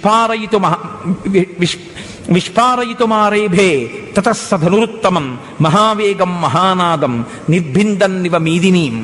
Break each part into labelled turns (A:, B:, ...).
A: విస్పారయితు మహా వి- విష్ విస్పారయితుమారేభే తతస్సధనురుత్తమం మహావేగం మహానాదం నిర్భిందన్నివ మీదినీం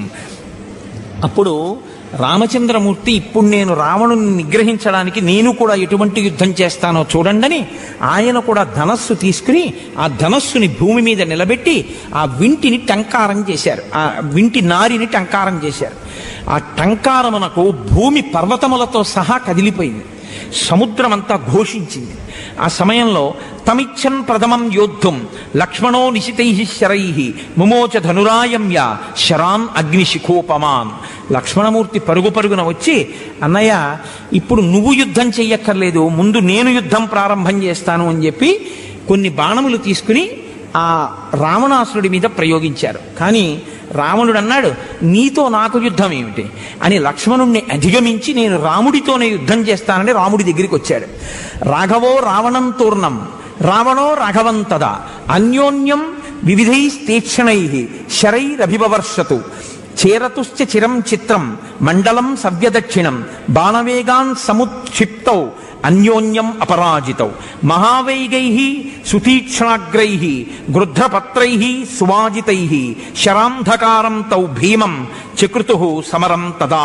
A: అప్పుడు రామచంద్రమూర్తి ఇప్పుడు నేను రావణుని నిగ్రహించడానికి నేను కూడా ఎటువంటి యుద్ధం చేస్తానో చూడండని ఆయన కూడా ధనస్సు తీసుకుని ఆ ధనస్సుని భూమి మీద నిలబెట్టి ఆ వింటిని టంకారం చేశారు ఆ వింటి నారిని టంకారం చేశారు ఆ టంకారమునకు భూమి పర్వతములతో సహా కదిలిపోయింది సముద్రమంతా ఘోషించింది ఆ సమయంలో తమిచ్చన్ ప్రథమం యోద్ధుం లక్ష్మణో నిశితై శరై ముమోచ ధనురాయమ్య శరాన్ అగ్నిశిఖోపమాన్ లక్ష్మణమూర్తి పరుగు పరుగున వచ్చి అన్నయ్య ఇప్పుడు నువ్వు యుద్ధం చెయ్యక్కర్లేదు ముందు నేను యుద్ధం ప్రారంభం చేస్తాను అని చెప్పి కొన్ని బాణములు తీసుకుని ఆ రావణాసురుడి మీద ప్రయోగించారు కానీ రావణుడు అన్నాడు నీతో నాకు యుద్ధం ఏమిటి అని లక్ష్మణుణ్ణి అధిగమించి నేను రాముడితోనే యుద్ధం చేస్తానని రాముడి దగ్గరికి వచ్చాడు రాఘవో రావణం తూర్ణం రావణో రాఘవంతద అన్యోన్యం వివిధైస్తేక్షణై శరైరభివర్షతు చేరతుశ్చ చిరం చిత్రం మండలం సవ్యదక్షిణం బాణవేగాన్ సముక్షిప్తౌ అన్యోన్యం అపరాజితౌ మహావైగై సుతీక్ష్ణాగ్రై గృధ్రపత్రై సువాజితై శరాంధకారం తౌ భీమం చకృతు సమరం తదా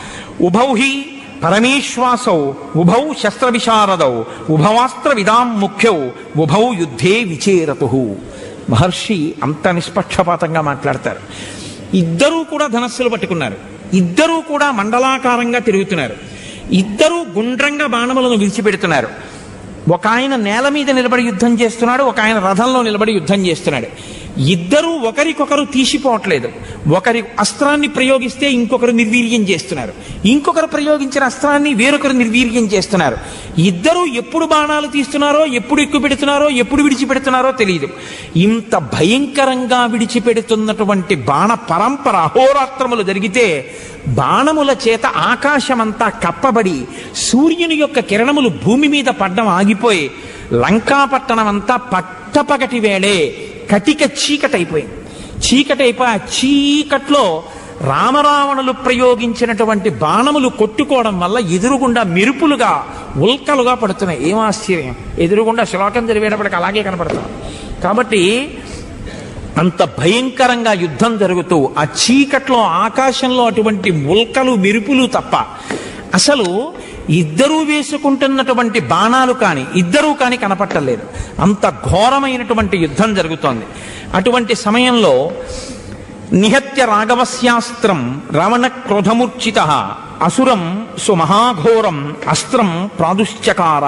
A: ఉభౌ హి పరమేశ్వాసౌ ఉభౌ శస్త్రవిశారదౌ ఉభవాస్త్ర విదాం ముఖ్యౌ ఉభౌ యుద్ధే విచేరతు మహర్షి అంత నిష్పక్షపాతంగా మాట్లాడతారు ఇద్దరూ కూడా ధనస్సులు పట్టుకున్నారు ఇద్దరూ కూడా మండలాకారంగా తిరుగుతున్నారు ఇద్దరూ గుండ్రంగా బాణములను విడిచిపెడుతున్నారు ఒక ఆయన నేల మీద నిలబడి యుద్ధం చేస్తున్నాడు ఒక ఆయన రథంలో నిలబడి యుద్ధం చేస్తున్నాడు ఇద్దరూ ఒకరికొకరు తీసిపోవట్లేదు ఒకరి అస్త్రాన్ని ప్రయోగిస్తే ఇంకొకరు నిర్వీర్యం చేస్తున్నారు ఇంకొకరు ప్రయోగించిన అస్త్రాన్ని వేరొకరు నిర్వీర్యం చేస్తున్నారు ఇద్దరూ ఎప్పుడు బాణాలు తీస్తున్నారో ఎప్పుడు ఎక్కువ పెడుతున్నారో ఎప్పుడు విడిచిపెడుతున్నారో తెలియదు ఇంత భయంకరంగా విడిచిపెడుతున్నటువంటి బాణ పరంపర అహోరాత్రములు జరిగితే బాణముల చేత ఆకాశమంతా కప్పబడి సూర్యుని యొక్క కిరణములు భూమి మీద పడ్డం ఆగిపోయి లంకాపట్టణం అంతా పట్టపగటి వేళే కటిక చీకటైపోయింది చీకటైపోయి ఆ చీకట్లో రామరావణులు ప్రయోగించినటువంటి బాణములు కొట్టుకోవడం వల్ల ఎదురుగుండా మెరుపులుగా ఉల్కలుగా పడుతున్నాయి ఏం ఆశ్చర్యం ఎదురుగుండా శ్లోకం జరిగేటప్పటికి అలాగే కనపడతాం కాబట్టి అంత భయంకరంగా యుద్ధం జరుగుతూ ఆ చీకట్లో ఆకాశంలో అటువంటి ఉల్కలు మెరుపులు తప్ప అసలు ఇద్దరూ వేసుకుంటున్నటువంటి బాణాలు కాని ఇద్దరూ కాని కనపట్టలేదు అంత ఘోరమైనటువంటి యుద్ధం జరుగుతోంది అటువంటి సమయంలో నిహత్య రాఘవస్యాస్త్రం రావణ క్రోధమూర్చిత అసురం సుమహాఘోరం అస్త్రం ప్రాదుశ్చకార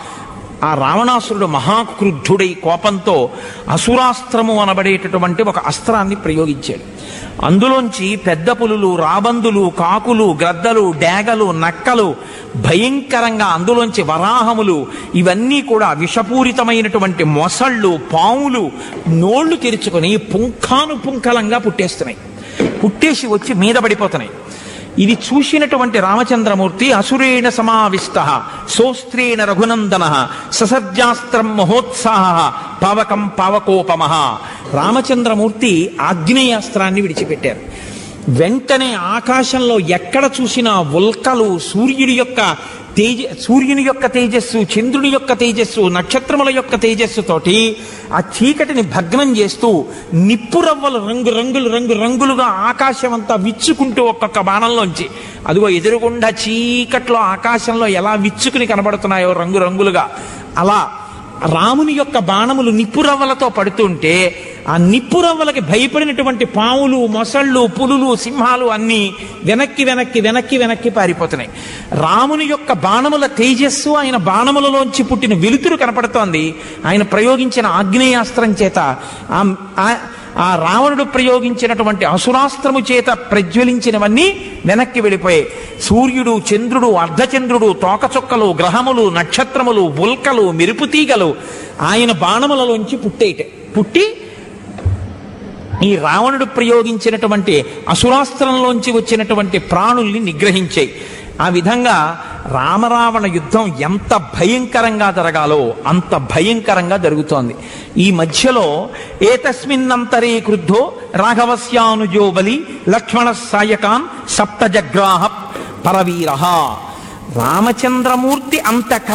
A: ఆ రావణాసురుడు మహాక్రుద్ధుడై కోపంతో అసురాస్త్రము అనబడేటటువంటి ఒక అస్త్రాన్ని ప్రయోగించాడు అందులోంచి పెద్ద పులులు రాబందులు కాకులు గ్రద్దలు డేగలు నక్కలు భయంకరంగా అందులోంచి వరాహములు ఇవన్నీ కూడా విషపూరితమైనటువంటి మొసళ్ళు పాములు నోళ్లు తెరుచుకొని పుంఖాను పుంఖలంగా పుట్టేస్తున్నాయి పుట్టేసి వచ్చి మీద పడిపోతున్నాయి ఇది చూసినటువంటి రామచంద్రమూర్తి అసురేణ సమావిష్ట సోస్త్రేణ రఘునందన ససర్జాస్త్రం మహోత్సాహ పావకం పావకోపమ రామచంద్రమూర్తి ఆగ్నేయాస్త్రాన్ని విడిచిపెట్టారు వెంటనే ఆకాశంలో ఎక్కడ చూసినా ఉల్కలు సూర్యుడి యొక్క తేజ సూర్యుని యొక్క తేజస్సు చంద్రుని యొక్క తేజస్సు నక్షత్రముల యొక్క తేజస్సుతోటి ఆ చీకటిని భగ్నం చేస్తూ నిప్పు రవ్వలు రంగు రంగులు రంగు రంగులుగా ఆకాశం అంతా విచ్చుకుంటూ ఒక్కొక్క బాణంలోంచి అదిగో ఎదురుగుండా చీకట్లో ఆకాశంలో ఎలా విచ్చుకుని కనబడుతున్నాయో రంగు రంగులుగా అలా రాముని యొక్క బాణములు నిప్పురవ్వలతో పడుతుంటే ఆ నిప్పురవ్వలకి భయపడినటువంటి పావులు మొసళ్ళు పులులు సింహాలు అన్నీ వెనక్కి వెనక్కి వెనక్కి వెనక్కి పారిపోతున్నాయి రాముని యొక్క బాణముల తేజస్సు ఆయన బాణములలోంచి పుట్టిన వెలుతురు కనపడుతోంది ఆయన ప్రయోగించిన ఆగ్నేయాస్త్రం చేత ఆ- ఆ- ఆ రావణుడు ప్రయోగించినటువంటి అసురాస్త్రము చేత ప్రజ్వలించినవన్నీ వెనక్కి వెళ్ళిపోయాయి సూర్యుడు చంద్రుడు అర్ధచంద్రుడు తోకచుక్కలు గ్రహములు నక్షత్రములు ఉల్కలు మెరుపు తీగలు ఆయన బాణములలోంచి పుట్టేట పుట్టి ఈ రావణుడు ప్రయోగించినటువంటి అసురాస్త్రంలోంచి వచ్చినటువంటి ప్రాణుల్ని నిగ్రహించాయి ఆ విధంగా రామరావణ యుద్ధం ఎంత భయంకరంగా జరగాలో అంత భయంకరంగా జరుగుతోంది ఈ మధ్యలో ఏతస్మిన్నంతరే క్రుద్ధో రాఘవస్యానుజో బలి లక్ష్మణ సాయకాన్ సప్తజగ్రాహ పరవీర రామచంద్రమూర్తి అంత